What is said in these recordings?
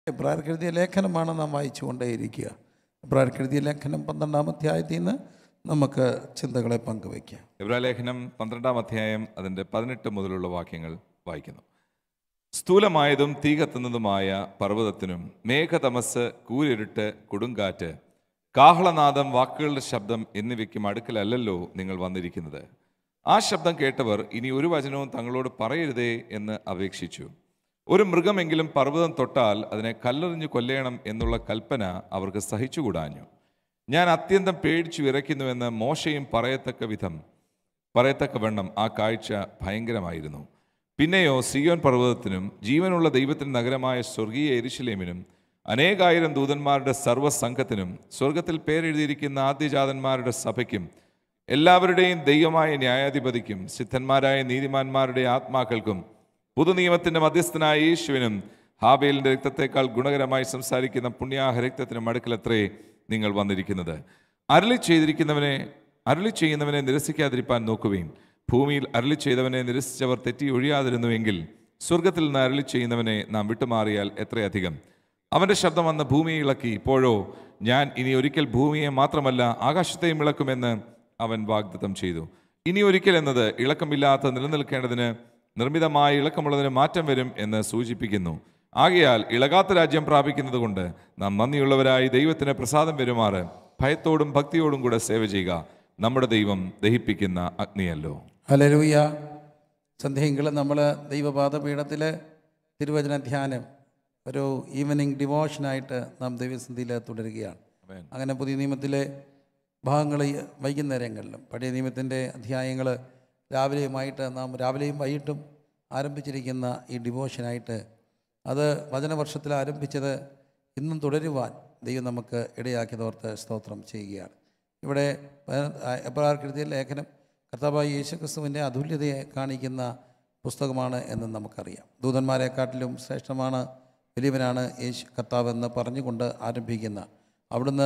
എബ്രാർക്കെഴുതിയ ലേഖനമാണ് നാം വായിച്ചു കൊണ്ടേയിരിക്കുക എബ്രാർക്കെഴുതിയ ലേഖനം പന്ത്രണ്ടാം അധ്യായത്തിൽ നിന്ന് നമുക്ക് ചിന്തകളെ പങ്കുവയ്ക്കാം എബ്രാലേഖനം പന്ത്രണ്ടാം അധ്യായം അതിൻ്റെ പതിനെട്ട് മുതലുള്ള വാക്യങ്ങൾ വായിക്കുന്നു സ്ഥൂലമായതും തീ കത്തുന്നതുമായ പർവ്വതത്തിനും മേഘതമസ് കൂരിരുട്ട് കൊടുങ്കാറ്റ് കാഹളനാദം വാക്കുകളുടെ ശബ്ദം എന്നിവയ്ക്കും അടുക്കലല്ലല്ലോ നിങ്ങൾ വന്നിരിക്കുന്നത് ആ ശബ്ദം കേട്ടവർ ഇനി ഒരു വചനവും തങ്ങളോട് പറയരുതേ എന്ന് അപേക്ഷിച്ചു ഒരു മൃഗമെങ്കിലും പർവ്വതം തൊട്ടാൽ അതിനെ കല്ലെറിഞ്ഞു കൊല്ലേണം എന്നുള്ള കൽപ്പന അവർക്ക് സഹിച്ചുകൂടാഞ്ഞു ഞാൻ അത്യന്തം പേടിച്ചു വിറയ്ക്കുന്നുവെന്ന് മോശയും പറയത്തക്ക വിധം പറയത്തക്ക വണ്ണം ആ കാഴ്ച ഭയങ്കരമായിരുന്നു പിന്നെയോ സിയോൻ പർവ്വതത്തിനും ജീവനുള്ള ദൈവത്തിന് നഗരമായ സ്വർഗീയ എരിശിലേമിനും അനേകായിരം ദൂതന്മാരുടെ സർവ്വസംഘത്തിനും സ്വർഗത്തിൽ പേരെഴുതിയിരിക്കുന്ന ആദ്യജാതന്മാരുടെ സഭയ്ക്കും എല്ലാവരുടെയും ദൈവമായ ന്യായാധിപതിക്കും സിദ്ധന്മാരായ നീതിമാന്മാരുടെ ആത്മാക്കൾക്കും പുതുനിയമത്തിന്റെ മധ്യസ്ഥനായ യേശുവിനും ഹാബേലിന്റെ രക്തത്തെക്കാൾ ഗുണകരമായി സംസാരിക്കുന്ന പുണ്യാഹ രക്തത്തിനും അടുക്കലത്രേ നിങ്ങൾ വന്നിരിക്കുന്നത് അരളി ചെയ്തിരിക്കുന്നവനെ അരളി ചെയ്യുന്നവനെ നിരസിക്കാതിരിപ്പാൻ നോക്കുവീൻ ഭൂമിയിൽ അരളി ചെയ്തവനെ നിരസിച്ചവർ തെറ്റി ഒഴിയാതിരുന്നുവെങ്കിൽ സ്വർഗത്തിൽ നിന്ന് അരളി ചെയ്യുന്നവനെ നാം വിട്ടുമാറിയാൽ എത്രയധികം അവന്റെ ശബ്ദം വന്ന് ഭൂമിയെ ഇളക്കി ഇപ്പോഴോ ഞാൻ ഇനി ഒരിക്കൽ ഭൂമിയെ മാത്രമല്ല ആകാശത്തെയും ഇളക്കുമെന്ന് അവൻ വാഗ്ദത്തം ചെയ്തു ഇനി ഒരിക്കൽ എന്നത് ഇളക്കമില്ലാത്ത നിലനിൽക്കേണ്ടതിന് നിർമ്മിതമായ ഇളക്കമുള്ളതിന് മാറ്റം വരും എന്ന് സൂചിപ്പിക്കുന്നു ആകയാൽ ഇളകാത്ത രാജ്യം പ്രാപിക്കുന്നത് കൊണ്ട് നാം നന്ദിയുള്ളവരായി ദൈവത്തിന് പ്രസാദം വരുമാറ് ഭയത്തോടും ഭക്തിയോടും കൂടെ സേവ ചെയ്യുക നമ്മുടെ ദൈവം ദഹിപ്പിക്കുന്ന അഗ്നിയല്ലോ ഹലലൂയ സന്ധ്യയെങ്കിലും നമ്മൾ ദൈവപാദപീഠത്തിൽ തിരുവചന ധ്യാനം ഒരു ഈവനിങ് ഡിവോഷനായിട്ട് നാം ദൈവസന്ധിയിൽ തുടരുകയാണ് ആമേൻ. അങ്ങനെ പുതിയ നിയമത്തിലെ ഭാഗങ്ങൾ ഈ വൈകുന്നേരങ്ങളിലും പഴയ നിയമത്തിൻ്റെ അധ്യായങ്ങൾ രാവിലെയുമായിട്ട് നാം രാവിലെയും വൈകിട്ടും ആരംഭിച്ചിരിക്കുന്ന ഈ ഡിവോഷനായിട്ട് അത് വചനവർഷത്തിൽ ആരംഭിച്ചത് ഇന്നും തുടരുവാൻ ദൈവം നമുക്ക് ഇടയാക്കിയതോർത്ത് സ്തോത്രം ചെയ്യുകയാണ് ഇവിടെ എബ്രാർക്കെഴുതിയ ലേഖനം കർത്താവായ യേശുക്രിസ്തുവിൻ്റെ അതുല്യതയെ കാണിക്കുന്ന പുസ്തകമാണ് എന്ന് നമുക്കറിയാം ദൂതന്മാരെക്കാട്ടിലും ശ്രേഷ്ഠമാണ് വലിയവനാണ് യേശു കർത്താവെന്ന് പറഞ്ഞുകൊണ്ട് ആരംഭിക്കുന്ന അവിടുന്ന്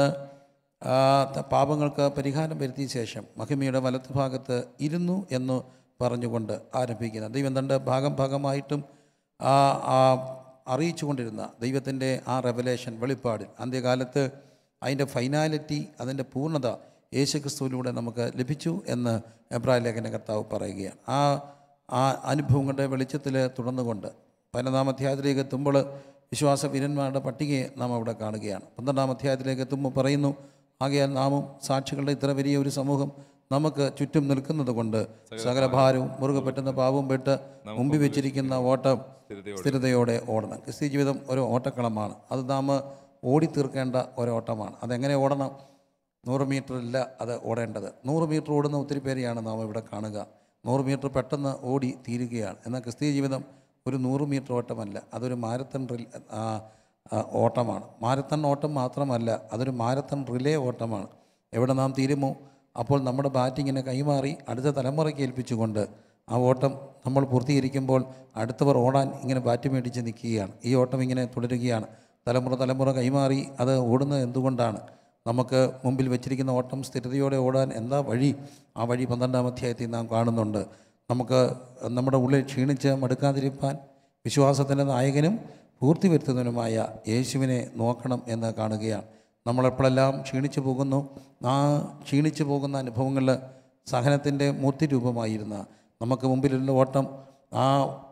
ആ, ത- പാപങ്ങൾക്ക് പരിഹാരം വരുത്തിയ ശേഷം മഹിമയുടെ വലത്തുഭാഗത്ത് ഇരുന്നു എന്ന് പറഞ്ഞുകൊണ്ട് ആരംഭിക്കുന്ന ദൈവം തൻ്റെ ഭാഗം ഭാഗമായിട്ടും ആ ആ അറിയിച്ചുകൊണ്ടിരുന്ന ദൈവത്തിൻ്റെ ആ റെവലേഷൻ വെളിപ്പാടിൽ അന്ത്യകാലത്ത് അതിൻ്റെ ഫൈനാലിറ്റി അതിൻ്റെ പൂർണ്ണത യേശുക്രിസ്തുവിലൂടെ നമുക്ക് ലഭിച്ചു എന്ന് എബ്രാഹിം ലേഖന കർത്താവ് പറയുകയാണ് ആ ആ അനുഭവങ്ങളുടെ വെളിച്ചത്തിൽ തുടർന്നുകൊണ്ട് പതിനൊന്നാം അധ്യായത്തിലേക്ക് എത്തുമ്പോൾ വിശ്വാസ വീരന്മാരുടെ പട്ടികയെ നാം അവിടെ കാണുകയാണ് പന്ത്രണ്ടാം അധ്യായത്തിലേക്ക് എത്തുമ്പോൾ പറയുന്നു ആകയാൽ നാമും സാക്ഷികളുടെ ഇത്ര വലിയ ഒരു സമൂഹം നമുക്ക് ചുറ്റും നിൽക്കുന്നത് കൊണ്ട് സകല ഭാരവും മുറുകെ പറ്റുന്ന പാവവും പെട്ട് മുമ്പിൽ വെച്ചിരിക്കുന്ന ഓട്ടം സ്ഥിരതയോടെ ഓടണം ക്രിസ്ത്യ ജീവിതം ഒരു ഓട്ടക്കളമാണ് അത് നാം ഓടി തീർക്കേണ്ട ഒരു ഓട്ടമാണ് അതെങ്ങനെ ഓടണം നൂറ് മീറ്റർ ഇല്ല അത് ഓടേണ്ടത് നൂറ് മീറ്റർ ഓടുന്ന ഒത്തിരി പേരെയാണ് നാം ഇവിടെ കാണുക നൂറ് മീറ്റർ പെട്ടെന്ന് ഓടി തീരുകയാണ് എന്നാൽ ക്രിസ്തീയ ജീവിതം ഒരു നൂറ് മീറ്റർ ഓട്ടമല്ല അതൊരു മാരത്തൺ റിൽ ആ, ആ, ഓട്ടമാണ് മാരത്തൺ ഓട്ടം മാത്രമല്ല അതൊരു മാരത്തൺ റിലേ ഓട്ടമാണ് എവിടെ നാം തീരുമോ അപ്പോൾ നമ്മുടെ ബാറ്റിങ്ങിനെ കൈമാറി അടുത്ത തലമുറയ്ക്ക് ഏൽപ്പിച്ചുകൊണ്ട് ആ ഓട്ടം നമ്മൾ പൂർത്തീകരിക്കുമ്പോൾ അടുത്തവർ ഓടാൻ ഇങ്ങനെ ബാറ്റ് മേടിച്ച് നിൽക്കുകയാണ് ഈ ഓട്ടം ഇങ്ങനെ തുടരുകയാണ് തലമുറ തലമുറ കൈമാറി അത് ഓടുന്നത് എന്തുകൊണ്ടാണ് നമുക്ക് മുമ്പിൽ വെച്ചിരിക്കുന്ന ഓട്ടം സ്ഥിരതയോടെ ഓടാൻ എന്താ വഴി ആ വഴി പന്ത്രണ്ടാം അധ്യായത്തിൽ നാം കാണുന്നുണ്ട് നമുക്ക് നമ്മുടെ ഉള്ളിൽ ക്ഷീണിച്ച് മടുക്കാതിരിക്കാൻ വിശ്വാസത്തിൻ്റെ നായകനും പൂർത്തി വരുത്തുന്നതിനുമായ യേശുവിനെ നോക്കണം എന്ന് കാണുകയാണ് നമ്മളെപ്പോഴെല്ലാം ക്ഷീണിച്ചു പോകുന്നു ആ ക്ഷീണിച്ചു പോകുന്ന അനുഭവങ്ങളിൽ സഹനത്തിൻ്റെ മൂർത്തി രൂപമായിരുന്ന നമുക്ക് മുമ്പിലുള്ള ഓട്ടം ആ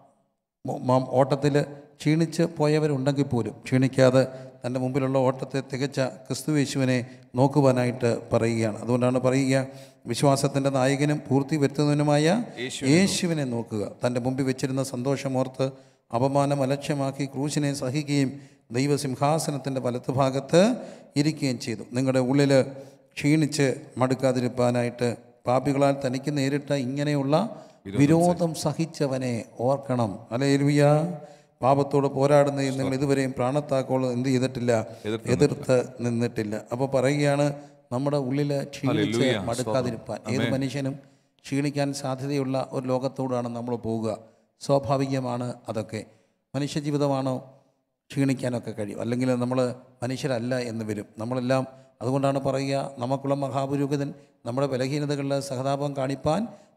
ഓട്ടത്തിൽ ക്ഷീണിച്ച് പോയവരുണ്ടെങ്കിൽ പോലും ക്ഷീണിക്കാതെ തൻ്റെ മുമ്പിലുള്ള ഓട്ടത്തെ തികച്ച ക്രിസ്തു യേശുവിനെ നോക്കുവാനായിട്ട് പറയുകയാണ് അതുകൊണ്ടാണ് പറയുക വിശ്വാസത്തിൻ്റെ നായകനും പൂർത്തി വരുത്തുന്നതിനുമായ യേശുവിനെ നോക്കുക തൻ്റെ മുമ്പിൽ വെച്ചിരുന്ന സന്തോഷമോർത്ത് അപമാനം അലക്ഷ്യമാക്കി ക്രൂശിനെ സഹിക്കുകയും ദൈവസിംഹാസനത്തിൻ്റെ വലത്തുഭാഗത്ത് ഇരിക്കുകയും ചെയ്തു നിങ്ങളുടെ ഉള്ളിൽ ക്ഷീണിച്ച് മടുക്കാതിരിപ്പാനായിട്ട് പാപികളാൽ തനിക്ക് നേരിട്ട ഇങ്ങനെയുള്ള വിരോധം സഹിച്ചവനെ ഓർക്കണം അലേലുയ പാപത്തോട് പോരാടുന്നതിൽ നിങ്ങൾ ഇതുവരെയും പ്രാണത്താക്കോളം എന്ത് ചെയ്തിട്ടില്ല എതിർത്ത് നിന്നിട്ടില്ല അപ്പോൾ പറയുകയാണ് നമ്മുടെ ഉള്ളിൽ ക്ഷീണിച്ച് മടുക്കാതിരിപ്പാൻ ഏത് മനുഷ്യനും ക്ഷീണിക്കാൻ സാധ്യതയുള്ള ഒരു ലോകത്തോടാണ് നമ്മൾ പോവുക സ്വാഭാവികമാണ് അതൊക്കെ മനുഷ്യജീവിതമാണോ ക്ഷീണിക്കാനൊക്കെ കഴിയും അല്ലെങ്കിൽ നമ്മൾ മനുഷ്യരല്ല എന്ന് വരും നമ്മളെല്ലാം അതുകൊണ്ടാണ് പറയുക നമുക്കുള്ള മഹാപുരോഹിതൻ നമ്മുടെ ബലഹീനതകളിൽ സഹതാപം കാണിപ്പാൻ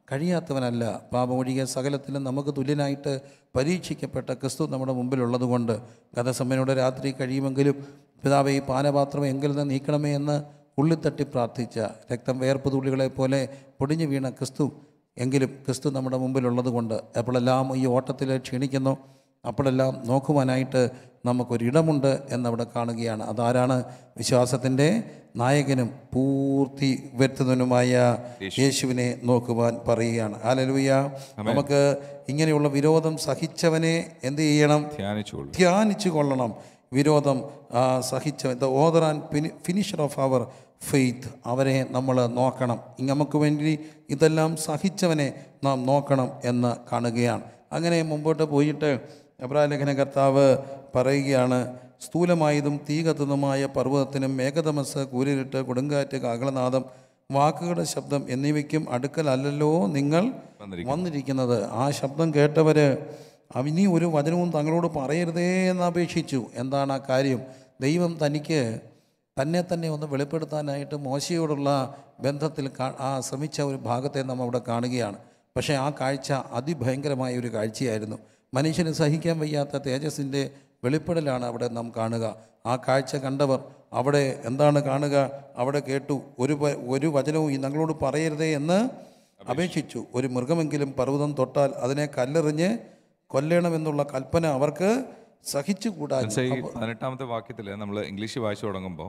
കഴിയാത്തവനല്ല പാപമൊഴികെ സകലത്തിലും നമുക്ക് തുല്യനായിട്ട് പരീക്ഷിക്കപ്പെട്ട ക്രിസ്തു നമ്മുടെ മുമ്പിലുള്ളതുകൊണ്ട് ഗതസമ്മനോട് രാത്രി കഴിയുമെങ്കിലും പിതാവെ ഈ പാനപാത്രം എങ്കിൽ നിന്ന് നീക്കണമേ എന്ന് ഉള്ളിത്തട്ടി പ്രാർത്ഥിച്ച രക്തം വേർപ്പ് തുള്ളികളെ പോലെ പൊടിഞ്ഞു വീണ ക്രിസ്തു എങ്കിലും ക്രിസ്തു നമ്മുടെ മുമ്പിലുള്ളതുകൊണ്ട് എപ്പോഴെല്ലാം ഈ ഓട്ടത്തിൽ ക്ഷീണിക്കുന്നു അപ്പോഴെല്ലാം നോക്കുവാനായിട്ട് നമുക്കൊരിടമുണ്ട് എന്നവിടെ കാണുകയാണ് അതാരാണ് വിശ്വാസത്തിൻ്റെ നായകനും പൂർത്തി വരുത്തുന്നതിനുമായ യേശുവിനെ നോക്കുവാൻ പറയുകയാണ് ആലലുയ നമുക്ക് ഇങ്ങനെയുള്ള വിരോധം സഹിച്ചവനെ എന്ത് ചെയ്യണം ധ്യാനിച്ചോളൂ ധ്യാനിച്ചു കൊള്ളണം വിരോധം ആ, സഹിച്ച the author and finisher of our faith അവരെ നമ്മൾ നോക്കണം ഇങ്ങ് നമുക്ക് വേണ്ടി ഇതെല്ലാം സഹിച്ചവനെ നാം നോക്കണം എന്ന് കാണുകയാണ് അങ്ങനെ മുമ്പോട്ട് പോയിട്ട് അബ്രാലേഖന കർത്താവ് പറയുകയാണ് സ്ഥൂലമായതും തീ കത്തുന്നതുമായ പർവ്വതത്തിനും മേഘതമസ് കൂരിരുട്ട് കൊടുങ്കാറ്റ് കാകളനാദം വാക്കുകളുടെ ശബ്ദം എന്നിവയ്ക്കും അടുക്കലല്ലല്ലോ നിങ്ങൾ വന്നിരിക്കുന്നത് ആ ശബ്ദം കേട്ടവർ ഇനി ഒരു വചനവും തങ്ങളോട് പറയരുതേ എന്ന് അപേക്ഷിച്ചു എന്താണ് ആ കാര്യം ദൈവം തനിക്ക് തന്നെ തന്നെ ഒന്ന് വെളിപ്പെടുത്താനായിട്ട് മോശയോടുള്ള ബന്ധത്തിൽ കാ- ആ ശ്രമിച്ച ഒരു ഭാഗത്തെ നാം അവിടെ കാണുകയാണ് പക്ഷേ ആ കാഴ്ച അതിഭയങ്കരമായ ഒരു കാഴ്ചയായിരുന്നു മനുഷ്യന് സഹിക്കാൻ വയ്യാത്ത തേജസ്സിൻ്റെ വെളിപ്പെടലാണ് അവിടെ നാം കാണുക ആ കാഴ്ച കണ്ടവർ അവിടെ എന്താണ് കാണുക അവിടെ കേട്ടു ഒരു വ- ഒരു വചനവും ഈ ഞങ്ങളോട് പറയരുതേ എന്ന് അപേക്ഷിച്ചു ഒരു മൃഗമെങ്കിലും പർവ്വതം തൊട്ടാൽ അതിനെ കല്ലെറിഞ്ഞ് കൊല്ലണമെന്നുള്ള കൽപ്പന അവർക്ക് സഹിച്ചുകൂടാ ഈ പതിനെട്ടാമത്തെ വാക്യത്തിൽ നമ്മൾ ഇംഗ്ലീഷ് വായിച്ചു തുടങ്ങുമ്പോൾ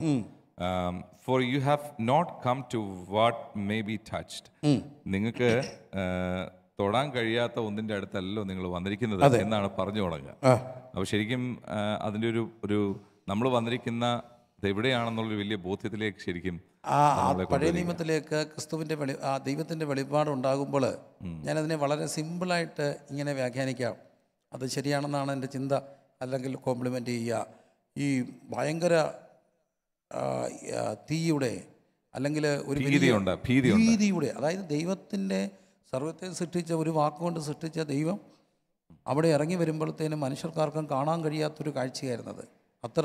for you have not come to what may be touched നിങ്ങൾക്ക് ആ, തൊടാൻ കഴിയാത്ത ഒന്നിന്റെ അടുത്തല്ലോ നിങ്ങൾ വന്നിരിക്കുന്നത് എന്നാണ് പറഞ്ഞു തുടങ്ങുക ആ അപ്പോൾ ശരിക്കും ആ, അതിന്റെ ഒരു ഒരു നമ്മൾ വന്നിരിക്കുന്ന ഇത് എവിടെയാണെന്നുള്ളൊരു വലിയ ബോധ്യത്തിലേക്ക് ശരിക്കും ആ ആ പഴയ നിയമത്തിലേക്ക് ക്രിസ്തുവിൻ്റെ വെളി ആ ദൈവത്തിൻ്റെ വെളിപ്പാട് ഉണ്ടാകുമ്പോൾ ഞാനതിനെ വളരെ സിമ്പിളായിട്ട് ഇങ്ങനെ വ്യാഖ്യാനിക്കാം അത് ശരിയാണെന്നാണ് എൻ്റെ ചിന്ത അല്ലെങ്കിൽ കോംപ്ലിമെൻ്റ് ചെയ്യുക ഈ ഭയങ്കര ആ, ആ, തീയുടെ അല്ലെങ്കിൽ ഒരു വലിയ ഭീതിയുണ്ട് ഭീതിയുണ്ട് ഭീതിയുടെ അതായത് ദൈവത്തിൻ്റെ സർവത്തെ സൃഷ്ടിച്ച ഒരു വാക്കുകൊണ്ട് സൃഷ്ടിച്ച ദൈവം അവിടെ ഇറങ്ങി വരുമ്പോഴത്തേനും മനുഷ്യർക്കാർക്കും കാണാൻ കഴിയാത്തൊരു കാഴ്ചയായിരുന്നത് അത്ര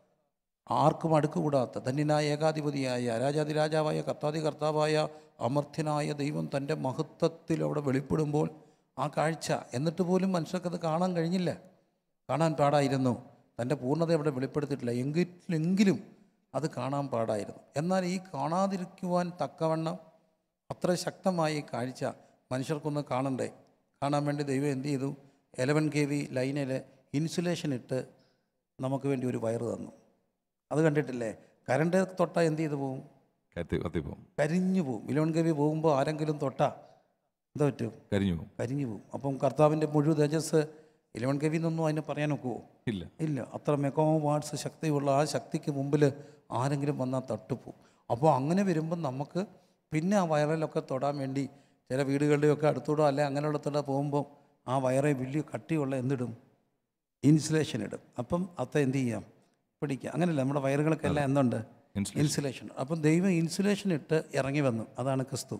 ആർക്കും അടുക്കുകൂടാത്ത ധന്യനായ ഏകാധിപതിയായ രാജാതി രാജാവായ കർത്താതി കർത്താവായ അമർത്യനായ ദൈവം തൻ്റെ മഹത്വത്തിൽ അവിടെ വെളിപ്പെടുമ്പോൾ ആ കാഴ്ച എന്നിട്ട് പോലും മനുഷ്യർക്കത് കാണാൻ കഴിഞ്ഞില്ല കാണാൻ പാടായിരുന്നു തൻ്റെ പൂർണ്ണത അവിടെ വെളിപ്പെടുത്തിയിട്ടില്ല എങ്കിലെങ്കിലും അത് കാണാൻ പാടായിരുന്നു എന്നാൽ ഈ കാണാതിരിക്കുവാൻ തക്കവണ്ണം അത്ര ശക്തമായ ഈ കാഴ്ച മനുഷ്യർക്കൊന്ന് കാണണ്ടേ കാണാൻ വേണ്ടി ദൈവം എന്ത് ചെയ്തു എലവൻ കെ വി ലൈനിൽ ഇൻസുലേഷൻ ഇട്ട് നമുക്ക് വേണ്ടി ഒരു വയറ് തന്നു അത് കണ്ടിട്ടില്ലേ കരണ്ട് തൊട്ടാൽ എന്ത് ചെയ്തു പോകും കത്തി കത്തിപ്പോവും കരിഞ്ഞു പോകും ഇലവൻ കെ വി പോകുമ്പോൾ ആരെങ്കിലും തൊട്ടാ എന്താ പറ്റും കരിഞ്ഞു പോവും കരിഞ്ഞു പോകും അപ്പം കർത്താവിൻ്റെ മുഴുവൻ തേജസ് ഇലവൻ കെ വി എന്നൊന്നും അതിന് പറയാൻ ഒക്കുമോ ഇല്ല ഇല്ല അത്ര മെഗോ വാട്സ് ശക്തിയുള്ള ആ ശക്തിക്ക് മുമ്പിൽ ആരെങ്കിലും വന്നാൽ തട്ടുപോകും അപ്പോൾ അങ്ങനെ വരുമ്പം നമുക്ക് പിന്നെ ആ വയറിലൊക്കെ തൊടാൻ വേണ്ടി ചില വീടുകളുടെയൊക്കെ അടുത്തൂടോ അല്ലെ അങ്ങനെയുള്ളത്തോടെ പോകുമ്പോൾ ആ വയറെ വലിയ കട്ടിയുള്ള എന്തിടും ഇൻസുലേഷൻ ഇടും അപ്പം അത്ത എന്ത് ചെയ്യാം പിടിക്കാം അങ്ങനെയല്ല നമ്മുടെ വയറുകൾക്കെല്ലാം എന്തുണ്ട് Insulation. ഇൻസുലേഷൻ അപ്പം ദൈവം ഇൻസുലേഷൻ ഇട്ട് ഇറങ്ങി വന്നു അതാണ് ക്രിസ്തു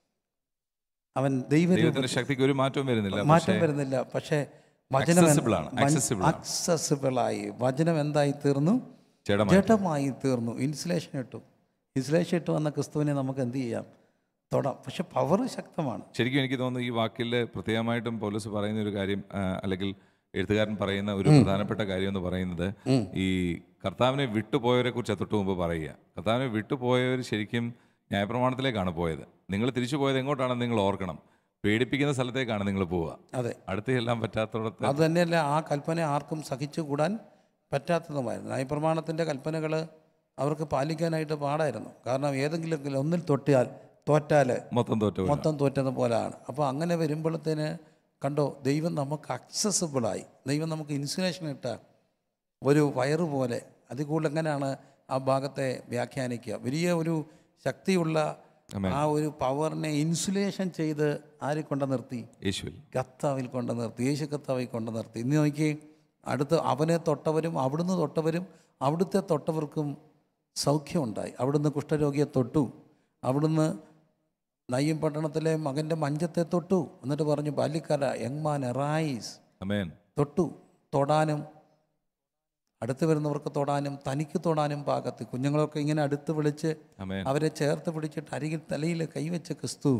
അവൻ ദൈവ ദൈവത്തിന്റെ ശക്തിക്ക് ഒരു മാറ്റവും വരുന്നില്ല മാറ്റം വരുന്നില്ല പക്ഷേ വചനം Accessible ആണ്, accessible ആണ്. അക്സസിബിളായി വചനം എന്തായി തീർന്നു ജഡമായി ജഡമായി തീർന്നു ഇൻസുലേഷൻ ഇട്ടു ഇൻസുലേഷൻ ഇട്ട് വന്ന ക്രിസ്തുവിനെ നമുക്ക് എന്ത് ചെയ്യാം തൊടാം പക്ഷെ പവർ ശക്തമാണ് ശരിക്കും എനിക്ക് തോന്നുന്നു ഈ വാക്കിൽ പ്രത്യേകമായിട്ടും പോലീസ് പറയുന്ന ഒരു കാര്യം ആ, അല്ലെങ്കിൽ എഴുത്തുകാരൻ പറയുന്ന ഒരു പ്രധാനപ്പെട്ട കാര്യം എന്ന് പറയുന്നത് ഈ കർത്താവിനെ വിട്ടുപോയവരെ കുറിച്ച് തൊട്ട് മുമ്പ് പറയുക കർത്താവിനെ വിട്ടുപോയവർ ശരിക്കും ന്യായപ്രമാണത്തിലേക്കാണ് പോയത് നിങ്ങൾ തിരിച്ചു പോയത് എങ്ങോട്ടാണെന്ന് നിങ്ങൾ ഓർക്കണം പേടിപ്പിക്കുന്ന സ്ഥലത്തേക്കാണ് നിങ്ങൾ പോവുക അതെ അടുത്ത് ചെല്ലാൻ പറ്റാത്തടത്ത് അത് തന്നെയല്ല ആ കൽപ്പന ആർക്കും സഹിച്ചുകൂടാൻ പറ്റാത്തതുമായിരുന്നു ന്യായപ്രമാണത്തിൻ്റെ കൽപ്പനകൾ അവർക്ക് പാലിക്കാനായിട്ട് പാടായിരുന്നു കാരണം ഏതെങ്കിലും ഒന്നിൽ തൊട്ടിയാൽ തോറ്റാൽ മൊത്തം തോറ്റു പോയി. മൊത്തം തോറ്റത് പോലെയാണ് അപ്പോൾ അങ്ങനെ വരുമ്പോഴത്തേന് കണ്ടോ ദൈവം നമുക്ക് accessible-ആയി ദൈവം നമുക്ക് ഇൻസുലേഷൻ ഇട്ട ഒരു വയറ് പോലെ അതിൽ കൂടുതൽ എങ്ങനെയാണ് ആ ഭാഗത്തെ വ്യാഖ്യാനിക്കുക വലിയ ഒരു ശക്തിയുള്ള ആ ഒരു പവറിനെ ഇൻസുലേഷൻ ചെയ്ത് ആരെ കൊണ്ട് നിർത്തി യേശുവിൽ കർത്താവിൽ കൊണ്ട് നിർത്തി യേശു കർത്താവിൽ കൊണ്ട് നിർത്തി ഇന്ന് നോക്കി അടുത്ത് അവനെ തൊട്ടവരും അവിടുന്ന് തൊട്ടവരും അവിടുത്തെ തൊട്ടവർക്കും സൗഖ്യമുണ്ടായി അവിടുന്ന് കുഷ്ഠരോഗിയെ തൊട്ടു അവിടുന്ന് നയ്യം പട്ടണത്തിലെ മകൻ്റെ മഞ്ചത്തെ തൊട്ടു എന്നിട്ട് പറഞ്ഞു ബാല്യക്കാര യങ്മാൻ എറൈസ് അമേൻ തൊട്ടു തൊടാനും അടുത്ത് വരുന്നവർക്ക് തൊടാനും തനിക്ക് തൊടാനും പാകത്ത് കുഞ്ഞുങ്ങളൊക്കെ ഇങ്ങനെ അടുത്ത് വിളിച്ച് അമേൻ അവരെ ചേർത്ത് പിടിച്ചിട്ട് അരികിൽ തലയിൽ കൈവച്ച ക്രിസ്തു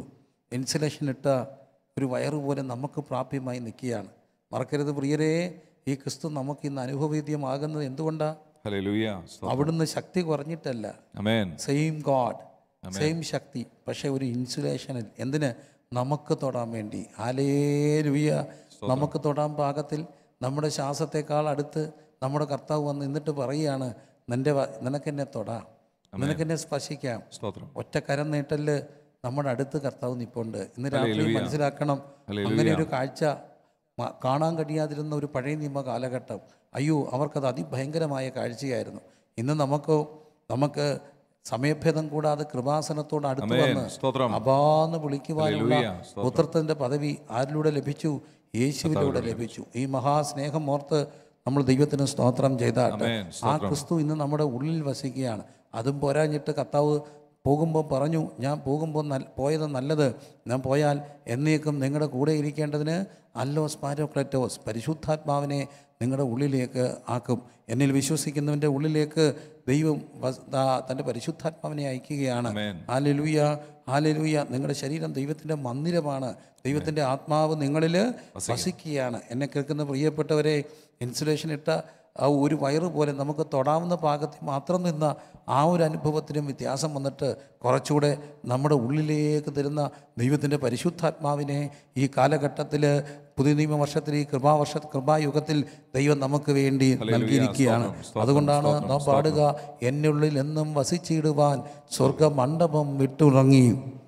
ഇൻസുലേഷൻ ഇട്ട ഒരു വയറ് പോലെ നമുക്ക് പ്രാപ്യമായി നിൽക്കുകയാണ് മറക്കരുത് പ്രിയരെ ഈ ക്രിസ്തു നമുക്ക് ഇന്ന് അനുഭവവേദ്യമാകുന്നത് എന്തുകൊണ്ടാണ് ഹല്ലേലൂയ സ്തോത്രം അവിടുന്ന് ശക്തി കുറഞ്ഞിട്ടല്ല അമേൻ സെയിം ഗോഡ് സെയിം ശക്തി പക്ഷേ ഒരു ഇൻസുലേഷനിൽ എന്തിന് നമുക്ക് തൊടാൻ വേണ്ടി ആലേലുയ നമുക്ക് തൊടാൻ പാകത്തിൽ നമ്മുടെ ശ്വാസത്തെക്കാൾ അടുത്ത് നമ്മുടെ കർത്താവ് വന്ന് നിന്നിട്ട് പറയുകയാണ് നിൻ്റെ വ- നിനക്കെന്നെ തൊടാം നിനക്കെന്നെ സ്പർശിക്കാം സ്തോത്രം ഒറ്റ കരം നീട്ടല് നമ്മുടെ അടുത്ത് കർത്താവ് നിപ്പുണ്ട് ഇന്ന് രാത്രി മനസ്സിലാക്കണം അങ്ങനെ ഒരു കാഴ്ച മ- കാണാൻ കഴിയാതിരുന്ന ഒരു പഴയ നിയമ കാലഘട്ടം അയ്യോ അവർക്കത് അതിഭയങ്കരമായ കാഴ്ചയായിരുന്നു ഇന്ന് നമുക്ക് നമുക്ക് സമയഭേദം കൂടാതെ കൃപാസനത്തോട് അടുത്ത് വന്ന് സ്തോത്രം അബാന്ന് വിളിക്കുവാനുള്ള ഹല്ലേലൂയ. പുത്രത്തിന്റെ പദവി ആരിലൂടെ ലഭിച്ചു യേശുവിലൂടെ ലഭിച്ചു ഈ മഹാസ്നേഹം ഓർത്ത് നമ്മൾ ദൈവത്തിന് സ്തോത്രം ചെയ്താട്ടെ ആമേൻ. ആ ക്രിസ്തു ഇന്ന് നമ്മുടെ ഉള്ളിൽ വസിക്കുകയാണ് അതും പോരാഞ്ഞിട്ട് കർത്താവ് പോകുമ്പോൾ പറഞ്ഞു ഞാൻ പോകുമ്പോൾ നൽ പോയത് നല്ലത് ഞാൻ പോയാൽ എന്നേക്കും നിങ്ങളുടെ കൂടെ ഇരിക്കേണ്ടതിന് അല്ലോസ് പാരോക്ലറ്റോസ് പരിശുദ്ധാത്മാവിനെ നിങ്ങളുടെ ഉള്ളിലേക്ക് ആക്കും എന്നിൽ വിശ്വസിക്കുന്നവൻ്റെ ഉള്ളിലേക്ക് ദൈവം വസ്- ദാ തൻ്റെ പരിശുദ്ധാത്മാവിനെ അയക്കുകയാണ് ആമേൻ. ഹാലലൂയ ഹാലലൂയ നിങ്ങളുടെ ശരീരം ദൈവത്തിൻ്റെ മന്ദിരമാണ് ദൈവത്തിൻ്റെ ആത്മാവ് നിങ്ങളിൽ വസിക്കുകയാണ് എന്നെ കേൾക്കുന്ന പ്രിയപ്പെട്ടവരെ ഇൻസുലേഷൻ ഇട്ട ആ ഒരു വയറ് പോലെ നമുക്ക് തൊടാവുന്ന പാകത്തിൽ മാത്രം നിന്ന ആ ഒരു അനുഭവത്തിനും വ്യത്യാസം വന്നിട്ട് കുറച്ചുകൂടെ നമ്മുടെ ഉള്ളിലേക്ക് തരുന്ന ദൈവത്തിൻ്റെ പരിശുദ്ധാത്മാവിനെ ഈ കാലഘട്ടത്തിൽ പുതിയ നിയമവർഷത്തിൽ ഈ കൃപാവർഷ കൃപായുഗത്തിൽ ദൈവം നമുക്ക് വേണ്ടി നൽകിയിരിക്കുകയാണ് സ്തോത്രം, സ്തോത്രം, അതുകൊണ്ടാണ് സ്തോത്രം, നാം പാടുക എന്നുള്ളിൽ എന്നും വസിച്ചിടുവാൻ സ്വർഗമണ്ഡപം വിട്ടുറങ്ങി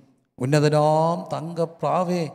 ഉന്നതനാം തങ്കപ്രാവേ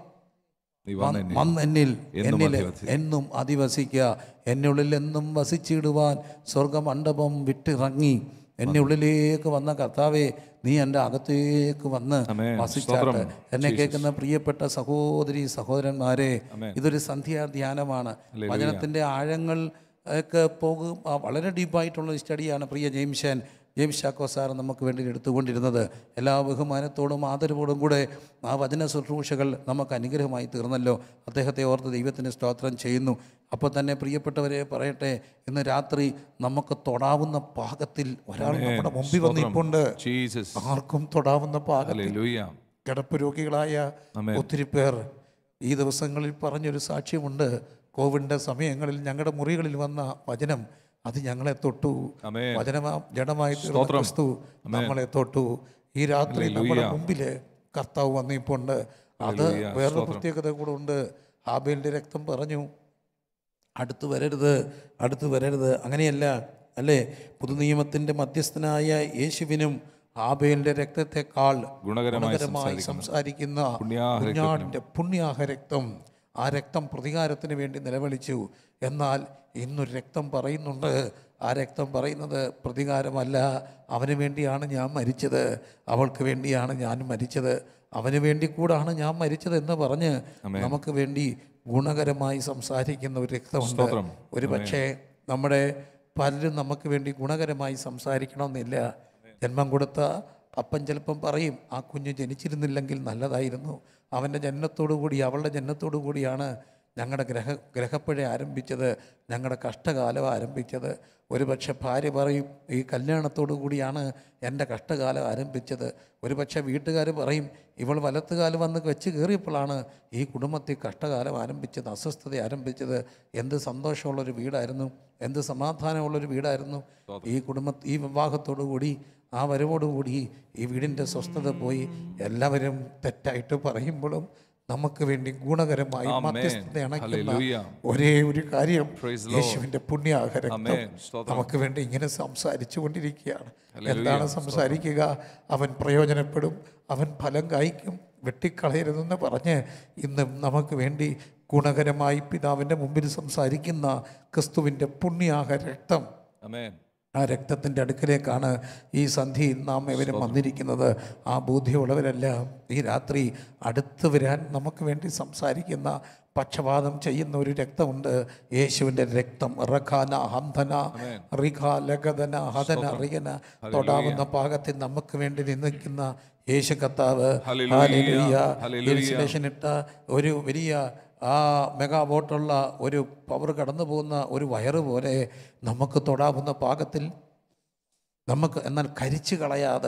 നീ വന്ന എന്നെ വന്നെന്നിൽ എന്നും എന്നിൽ അധിവസിക്കുക. എന്നും അധിവസിക്കുക എന്നുള്ളിൽ എന്നും വസിച്ചിടുവാൻ സ്വർഗമണ്ഡപം വിട്ടിറങ്ങി എന്നെ ഉള്ളിലേക്ക് വന്ന കർത്താവെ നീ എൻ്റെ അകത്തേക്ക് വന്ന് ആമേൻ. വസിച്ചാട്ട് സ്തോത്രം. എന്നെ കേൾക്കുന്ന പ്രിയപ്പെട്ട സഹോദരി സഹോദരന്മാരെ ആമേൻ. ഇതൊരു സന്ധ്യാ ധ്യാനമാണ് വചനത്തിൻ്റെ ആഴങ്ങൾ ഒക്കെ പോകും ആ, വളരെ ഡീപ്പായിട്ടുള്ള ഒരു സ്റ്റഡിയാണ് പ്രിയ ജെയിംഷൻ ജെയിംസ് ചാക്കോ സാർ നമുക്ക് വേണ്ടി എടുത്തുകൊണ്ടിരുന്നത് എല്ലാ ബഹുമാനത്തോടും ആദരവോടും കൂടെ ആ വചന ശുശ്രൂഷകൾ നമുക്ക് അനുഗ്രഹമായി തീർന്നല്ലോ അദ്ദേഹത്തെ ഓർത്ത് ദൈവത്തിന് സ്തോത്രം ചെയ്യുന്നു അപ്പോൾ തന്നെ പ്രിയപ്പെട്ടവരെ പറയട്ടെ ഇന്ന് രാത്രി നമുക്ക് തൊടാവുന്ന പാകത്തിൽ ഒരാൾ നമ്മുടെ മുമ്പിൽ വന്ന് ഇപ്പുണ്ട് ജീസസ് ആർക്കും തൊടാവുന്ന പാകത്തിൽ ഹല്ലേലൂയ കിടപ്പ് രോഗികളായ ഒത്തിരി പേർ ഈ ദിവസങ്ങളിൽ പറഞ്ഞൊരു സാക്ഷ്യമുണ്ട് കോവിഡിൻ്റെ സമയങ്ങളിൽ ഞങ്ങളുടെ മുറികളിൽ വന്ന വചനം അത് ഞങ്ങളെ തൊട്ടു ആമേൻ. വചനമാ ജഡമായി തീർന്ന ക്രിസ്തു നമ്മളെ തൊട്ടു ഈ രാത്രി നമ്മുടെ മുമ്പിൽ കർത്താവ് വന്നിപ്പുണ്ട് അത് വേറൊരു പ്രത്യേകത കൂടെ ഉണ്ട് ഹാബേലിൻ്റെ രക്തം പറഞ്ഞു അടുത്ത് വരരുത് അടുത്ത് വരരുത് അങ്ങനെയല്ല അല്ലേ പുതുനിയമത്തിൻ്റെ മധ്യസ്ഥനായ യേശുവിനും ആബേലിൻ്റെ രക്തത്തെക്കാൾ ഗുണകരമായി ഗുണകരമായി സംസാരിക്കുന്ന പുണ്യാഹ കുഞ്ഞാടിൻ്റെ പുണ്യാഹ രക്തം ആ രക്തം പ്രതികാരത്തിന് വേണ്ടി നിലവിളിച്ചു എന്നാൽ ഇന്നൊരു രക്തം പറയുന്നുണ്ട് ആ രക്തം പറയുന്നത് പ്രതികാരമല്ല അവന് വേണ്ടിയാണ് ഞാൻ മരിച്ചത് അവൾക്ക് വേണ്ടിയാണ് ഞാൻ മരിച്ചത് അവന് വേണ്ടി കൂടാണ് ഞാൻ മരിച്ചത് എന്ന് പറഞ്ഞ് നമുക്ക് വേണ്ടി ഗുണകരമായി സംസാരിക്കുന്ന ഒരു രക്തമുണ്ട് സ്തോത്രം. ഒരു പക്ഷേ നമ്മുടെ പലരും നമുക്ക് വേണ്ടി ഗുണകരമായി സംസാരിക്കണമെന്നില്ല ജന്മം കൊടുത്ത അപ്പൻ ചിലപ്പം പറയും ആ കുഞ്ഞ് ജനിച്ചിരുന്നില്ലെങ്കിൽ നല്ലതായിരുന്നു അവൻ്റെ ജനനത്തോടു കൂടി അവളുടെ ജനനത്തോടു കൂടിയാണ് ഞങ്ങളുടെ ഗ്രഹ ഗ്രഹപ്പഴ ആരംഭിച്ചത് ഞങ്ങളുടെ കഷ്ടകാലം ആരംഭിച്ചത് ഒരുപക്ഷെ ഭാര്യ പറയും ഈ കല്യാണത്തോടു കൂടിയാണ് എൻ്റെ കഷ്ടകാലം ആരംഭിച്ചത് ഒരുപക്ഷെ വീട്ടുകാർ പറയും ഇവൾ വലത്തുകാലം വന്ന് വെച്ച് കയറിയപ്പോഴാണ് ഈ കുടുംബത്തിൽ കഷ്ടകാലം ആരംഭിച്ചത് അസ്വസ്ഥത ആരംഭിച്ചത് എന്ത് സന്തോഷമുള്ളൊരു വീടായിരുന്നു എന്ത് സമാധാനമുള്ളൊരു വീടായിരുന്നു ഈ കുടുംബ ഈ വിവാഹത്തോടു കൂടി ആ വരവോടുകൂടി ഈ വീടിൻ്റെ സ്വസ്ഥത പോയി എല്ലാവരും തെറ്റായിട്ട് പറയുമ്പോഴും നമുക്ക് വേണ്ടി ഗുണകരമായി Amen. മധ്യസ്ഥത അണയ്ക്കുന്ന Hallelujah. ഒരേ ഒരു കാര്യം Praise the Lord. യേശുവിൻ്റെ പുണ്യാഹരക്തം Amen. സ്തോത്രം. നമുക്ക് വേണ്ടി ഇങ്ങനെ സംസാരിച്ചു കൊണ്ടിരിക്കുകയാണ് എന്താണ് സംസാരിക്കുക അവൻ പ്രയോജനപ്പെടും അവൻ ഫലം കായ്ക്കും വെട്ടിക്കളയരുതെന്ന് പറഞ്ഞ് ഇന്ന് നമുക്ക് വേണ്ടി ഗുണകരമായി പിതാവിൻ്റെ മുമ്പിൽ സംസാരിക്കുന്ന ക്രിസ്തുവിൻ്റെ പുണ്യാഹ രക്തം അമേൻ ആ രക്തത്തിൻ്റെ അടുക്കലേക്കാണ് ഈ സന്ധിയിൽ നാം ഇവരും വന്നിരിക്കുന്നത് ആ ബോധ്യമുള്ളവരെല്ലാം ഈ രാത്രി അടുത്ത് വരാൻ നമുക്ക് വേണ്ടി സംസാരിക്കുന്ന പക്ഷപാതം ചെയ്യുന്ന ഒരു രക്തമുണ്ട് യേശുവിൻ്റെ രക്തം റഖാന ഹംധന റിഖ ലഗതന ഹതന റിയന തൊടാവുന്ന പാകത്തിൽ നമുക്ക് വേണ്ടി നിന്നിക്കുന്ന യേശു കർത്താവ് ഹല്ലേലൂയ. ഹല്ലേലൂയ. ഹല്ലേലൂയ. ഇൻസുലേഷൻ ഇട്ട ഒരു വലിയ ആ മെഗാ വോട്ടുള്ള ഒരു പവർ കടന്നു പോകുന്ന ഒരു വയറ് പോലെ നമുക്ക് തൊടാവുന്ന പാകത്തിൽ നമുക്ക് എന്നാൽ കരിച്ചു കളയാതെ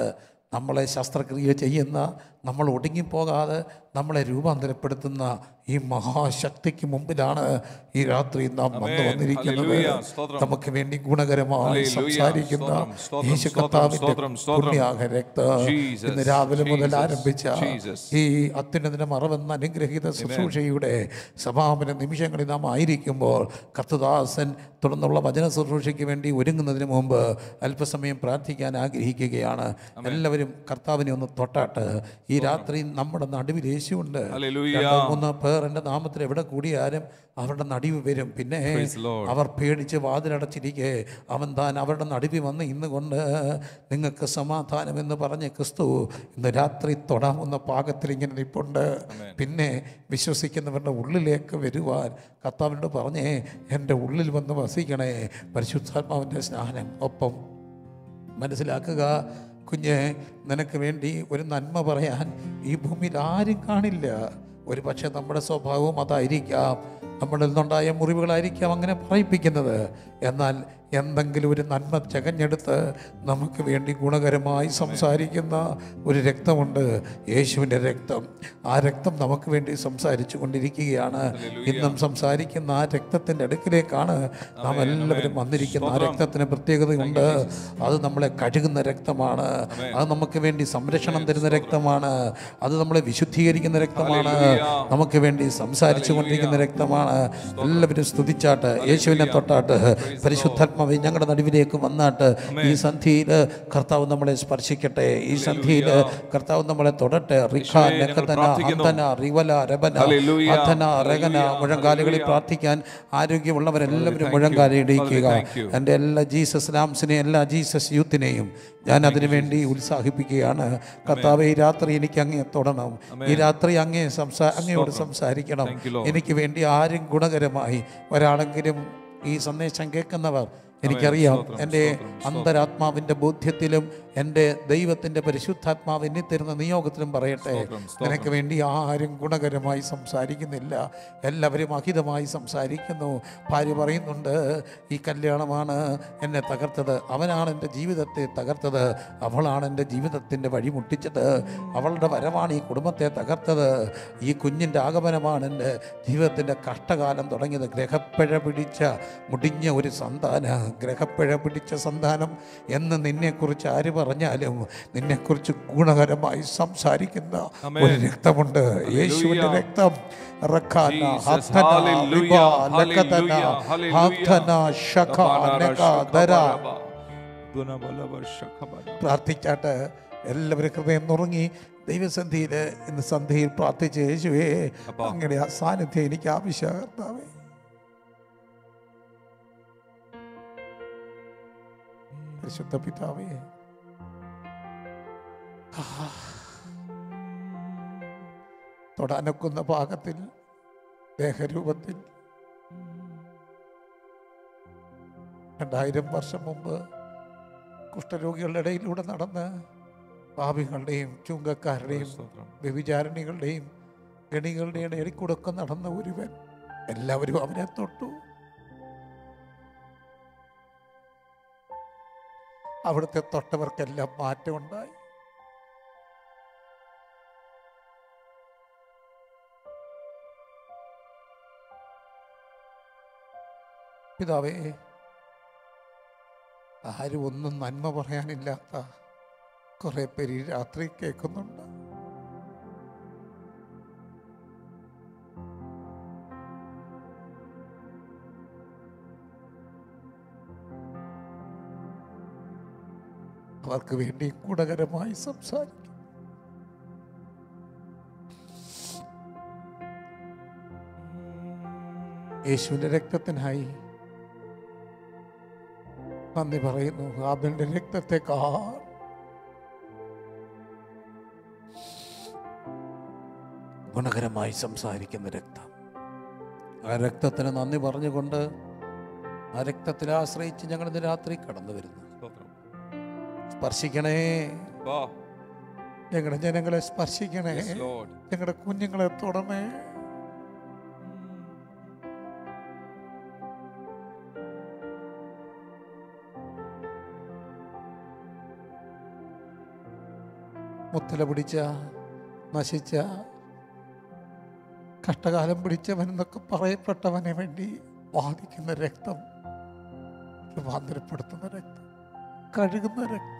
നമ്മളെ ശസ്ത്രക്രിയ ചെയ്യുന്ന നമ്മൾ ഒടുങ്ങിപ്പോകാതെ നമ്മളെ രൂപാന്തരപ്പെടുത്തുന്ന ഈ മഹാശക്തിക്ക് മുമ്പിലാണ് ഈ രാത്രി നാം വന്നു വന്നിരിക്കുന്നത് ഹല്ലേലൂയ. സ്തോത്രം. നമുക്ക് വേണ്ടി ഗുണകരമായി ഹല്ലേലൂയ. സംസാരിക്കുന്ന സ്തോത്രം, സ്തോത്രം, യേശു സ്തോത്രം, കർത്താവിന്റെ സ്തോത്രം, സ്തോത്രം. പുണ്യാഹ രക്തം Jesus, ഇന്ന് രാവിലെ മുതൽ Jesus, ആരംഭിച്ച Jesus. ഈ അത്യുന്നതിന്റെ മറവെന്ന അനുഗ്രഹീത ശുശ്രൂഷയുടെ സമാപന നിമിഷങ്ങളിൽ നാം ആയിരിക്കുമ്പോൾ കർത്തദാസൻ തുടർന്നുള്ള വചന ശുശ്രൂഷയ്ക്ക് വേണ്ടി ഒരുങ്ങുന്നതിന് മുമ്പ് അല്പസമയം പ്രാർത്ഥിക്കാൻ ആഗ്രഹിക്കുകയാണ് എല്ലാവരും കർത്താവിനെ ഒന്ന് തൊട്ടാട്ട് ഈ രാത്രി നമ്മുടെ നടുവിൽ യേശുണ്ട് ഹല്ലേലൂയ. രണ്ടോ മൂന്നോ പേർ എൻ്റെ നാമത്തിൽ എവിടെ കൂടിയാലും അവരുടെ നടുവ് വരും പിന്നെ Praise the Lord. അവർ പേടിച്ച് വാതിലടച്ചിരിക്കെ അവൻ താൻ അവരുടെ നടുവിൽ വന്ന് ഇന്നുകൊണ്ട് നിങ്ങൾക്ക് സമാധാനം എന്ന് പറഞ്ഞ് ക്രിസ്തു ഇന്ന് രാത്രി തൊടാവുന്ന പാകത്തിൽ ഇങ്ങനെ നിൽപ്പുണ്ട് പിന്നെ വിശ്വസിക്കുന്നവരുടെ ഉള്ളിലേക്ക് വരുവാൻ കർത്താവിനോട് പറഞ്ഞേ എൻ്റെ ഉള്ളിൽ വന്ന് വസിക്കണേ പരിശുദ്ധാത്മാവിൻ്റെ സ്നാനം ഒപ്പം മനസ്സിലാക്കുക കുഞ്ഞ് നിനക്ക് വേണ്ടി ഒരു നന്മ പറയാൻ ഈ ഭൂമിയിൽ ആരും കാണില്ല ഒരു പക്ഷേ നമ്മുടെ സ്വഭാവവും അതായിരിക്കാം നമ്മളിൽ നിന്നുണ്ടായ മുറിവുകളായിരിക്കാം അങ്ങനെ പറയിപ്പിക്കുന്നത് എന്നാൽ എന്തെങ്കിലും ഒരു നന്മ ചകഞ്ഞെടുത്ത് നമുക്ക് വേണ്ടി ഗുണകരമായി സംസാരിക്കുന്ന ഒരു രക്തമുണ്ട് യേശുവിൻ്റെ രക്തം ആ രക്തം നമുക്ക് വേണ്ടി സംസാരിച്ചു കൊണ്ടിരിക്കുകയാണ് ഇന്നും സംസാരിക്കുന്ന ആ രക്തത്തിൻ്റെ അടുക്കിലേക്കാണ് നാം എല്ലാവരും വന്നിരിക്കുന്ന ആ രക്തത്തിന് പ്രത്യേകതയുണ്ട് അത് നമ്മളെ കഴുകുന്ന രക്തമാണ് അത് നമുക്ക് വേണ്ടി സംരക്ഷണം തരുന്ന രക്തമാണ് അത് നമ്മളെ വിശുദ്ധീകരിക്കുന്ന രക്തമാണ് നമുക്ക് വേണ്ടി സംസാരിച്ചു കൊണ്ടിരിക്കുന്ന രക്തമാണ് എല്ലാവരും സ്തുതിച്ചാട്ട് യേശുവിനെ തൊട്ടാട്ട് പരിശുദ്ധാത്മാവെ ഞങ്ങളുടെ നടുവിലേക്ക് വന്നാട്ട് ഈ സന്ധിയിൽ കർത്താവ് നമ്മളെ സ്പർശിക്കട്ടെ ഈ സന്ധിയിൽ കർത്താവ് നമ്മളെ തൊടട്ടെ റിഖ ഞങ്ങൾ നെക്കതന പ്രാർത്ഥിക്കുന്നു. അന്തന റിവല രബന ഹല്ലേലൂയ. അധന രഗന മുഴങ്കാലുകളിൽ പ്രാർത്ഥിക്കാൻ ആരോഗ്യമുള്ളവരെല്ലാവരും മുഴങ്കാലി ഇടിക്കുക Thank you. എൻ്റെ എല്ലാ ജീസസ് ലാംസിനെയും എല്ലാ ജീസസ് യൂത്തിനെയും ഞാൻ അതിനു വേണ്ടി ഉത്സാഹിപ്പിക്കുകയാണ് കർത്താവ് ഈ രാത്രി എനിക്ക് അങ്ങേ തൊടണം ഈ രാത്രി അങ്ങേ സംസാ അങ്ങയോട് സംസാരിക്കണം Thank you, Lord. എനിക്ക് വേണ്ടി ആരും ഗുണകരമായി ഒരാളെങ്കിലും ഈ സന്ദേശം കേൾക്കുന്നവർ എനിക്കറിയാം എൻ്റെ അന്തരാത്മാവിൻ്റെ ബോധ്യത്തിലും എൻ്റെ ദൈവത്തിൻ്റെ പരിശുദ്ധാത്മാവ് എന്നെ തരുന്ന നിയോഗത്തിലും പറയട്ടെ സ്തോത്രം, സ്തോത്രം. നിനക്ക് വേണ്ടി ആരും ഗുണകരമായി സംസാരിക്കുന്നില്ല എല്ലാവരും അഹിതമായി സംസാരിക്കുന്നു ഭാര്യ പറയുന്നുണ്ട് ഈ കല്യാണമാണ് എന്നെ തകർത്തത് അവനാണ് എൻ്റെ ജീവിതത്തെ തകർത്തത് അവളാണ് എൻ്റെ ജീവിതത്തിൻ്റെ വഴി മുട്ടിച്ചത് അവളുടെ വരവാണ് ഈ കുടുംബത്തെ തകർത്തത് ഈ കുഞ്ഞിൻ്റെ ആഗമനമാണ് എൻ്റെ ജീവിതത്തിൻ്റെ കഷ്ടകാലം തുടങ്ങിയത് ഗ്രഹപ്പിഴ പിടിച്ച മുടിഞ്ഞ ഒരു സന്താന ഗ്രഹപ്പിഴ പിടിച്ച സന്താനം എന്ന് നിന്നെക്കുറിച്ച് ആര് പറഞ്ഞാലും നിന്നെക്കുറിച്ച് ഗുണകരമായി സംസാരിക്കുന്ന ഒരു രക്തമുണ്ട് യേശുവിൻ്റെ രക്തം റഖാന, Jesus, ഹത്തന, hallelujah, റിബ, ലക്കതന, hallelujah, hallelujah. ഹത്തന, ശക, നക, ദര. ഗുണബലവർഷഖബല. പ്രാർത്ഥിച്ചാട്ട് എല്ലാവരും ഹൃദയം നുറുങ്ങി ദൈവസന്ധിയിൽ ഇന്ന് സന്ധിയിൽ പ്രാർത്ഥിച്ച് യേശുവേ അപ്പാ. അങ്ങനെ ആ സാന്നിധ്യം എനിക്ക് ആവശ്യമാണ് കർത്താവേ പരിശുദ്ധ പിതാവേ ആ. തൊടാനൊക്കുന്ന പാകത്തിൽ ദേഹരൂപത്തിൽ രണ്ടായിരം വർഷം മുമ്പ് കുഷ്ഠരോഗികളുടെ ഇടയിലൂടെ നടന്ന് പാപികളുടെയും ചുങ്കക്കാരുടെയും സ്തോത്രം. വ്യഭിചാരണികളുടെയും ഗണികളുടെയും ഇടയിൽ കൂടെ ഒക്കെ നടന്ന ഒരുവൻ എല്ലാവരും അവനെ തൊട്ടു അവിടുത്തെ തൊട്ടവർക്കെല്ലാം മാറ്റമുണ്ടായി പിതാവേ ആരും ഒന്നും നന്മ പറയാനില്ലാത്ത കുറെ പേര് ഈ രാത്രി കേൾക്കുന്നുണ്ട് അവർക്ക് വേണ്ടി ഗുണകരമായി സംസാരിക്കും യേശുവിൻ്റെ രക്തത്തിനായി നന്ദി പറയുന്നു ആബിന്റെ രക്തത്തെക്കാൾ ഗുണകരമായി സംസാരിക്കുന്ന രക്തം ആ രക്തത്തിന് നന്ദി പറഞ്ഞുകൊണ്ട് ആ രക്തത്തിൽ ആശ്രയിച്ച് ഞങ്ങൾ ഇന്ന് രാത്രി കടന്നു വരുന്നു സ്തോത്രം. സ്പർശിക്കണേ അപ്പാ. ഞങ്ങളുടെ ജനങ്ങളെ സ്പർശിക്കണേ Yes, Lord. ഞങ്ങളുടെ കുഞ്ഞുങ്ങളെ തുടരണേ മുത്തല പിടിച്ച നശിച്ച കഷ്ടകാലം പിടിച്ചവനെന്നൊക്കെ പറയപ്പെട്ടവനെ വേണ്ടി വാദിക്കുന്ന രക്തം രൂപാന്തരപ്പെടുത്തുന്ന രക്തം കഴുകുന്ന രക്തം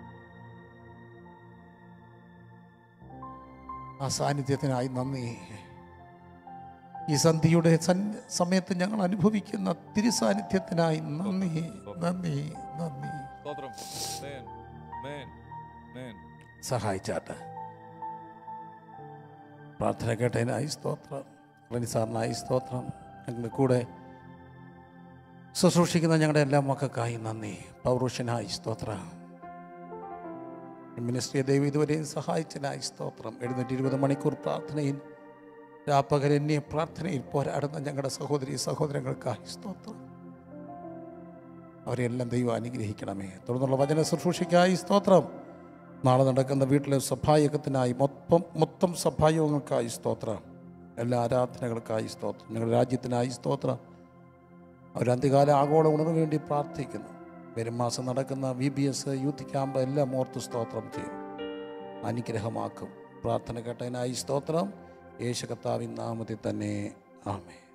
ആ സാന്നിധ്യത്തിനായി നന്ദി ഈ സന്ധിയുടെ സൻ സമയത്ത് ഞങ്ങൾ അനുഭവിക്കുന്ന തിരുസാന്നിധ്യത്തിനായി നന്ദി നന്ദി നന്ദി സ്തോത്രം മേൻ മേൻ മേൻ സഹായിച്ചാട്ട് പ്രാർത്ഥന കേട്ടതിനായി സ്തോത്രം റനി സാറിനായി സ്തോത്രം ഞങ്ങളുടെ കൂടെ ശുശ്രൂഷിക്കുന്ന ഞങ്ങളുടെ എല്ലാ മക്കൾക്കായി നന്ദി പൗരുഷനായി സ്തോത്രം മിനിസ്ട്രിയെ ദൈവം ഇതുവരെയും സഹായിച്ചതിനായി സ്തോത്രം എഴുന്നൂറ്റി ഇരുപത് മണിക്കൂർ പ്രാർത്ഥനയിൽ രാപ്പകരന്യ പ്രാർത്ഥനയിൽ പോരാടുന്ന ഞങ്ങളുടെ സഹോദരി സഹോദരങ്ങൾക്കായി സ്തോത്രം അവരെല്ലാം ദൈവം അനുഗ്രഹിക്കണമേ തുടർന്നുള്ള വചന ശുശ്രൂഷയ്ക്കായി സ്തോത്രം നാളെ നടക്കുന്ന വീട്ടിലെ സഭായോഗത്തിനായി മൊത്തം മൊത്തം സഭായോഗങ്ങൾക്കായി സ്തോത്രം എല്ലാ ആരാധനകൾക്കായി സ്തോത്രം ഞങ്ങളുടെ രാജ്യത്തിനായി സ്തോത്രം ഒരു അന്ത്യകാല ആഗോള ഉണർവ് വേണ്ടി പ്രാർത്ഥിക്കുന്നു വരും മാസം നടക്കുന്ന V B S youth camp എല്ലാം ഓർത്ത് സ്തോത്രം ചെയ്യും അനുഗ്രഹമാക്കും പ്രാർത്ഥന കേട്ടതിനായി സ്തോത്രം യേശു കർത്താവിൻ നാമത്തിൽ തന്നെ ആമേ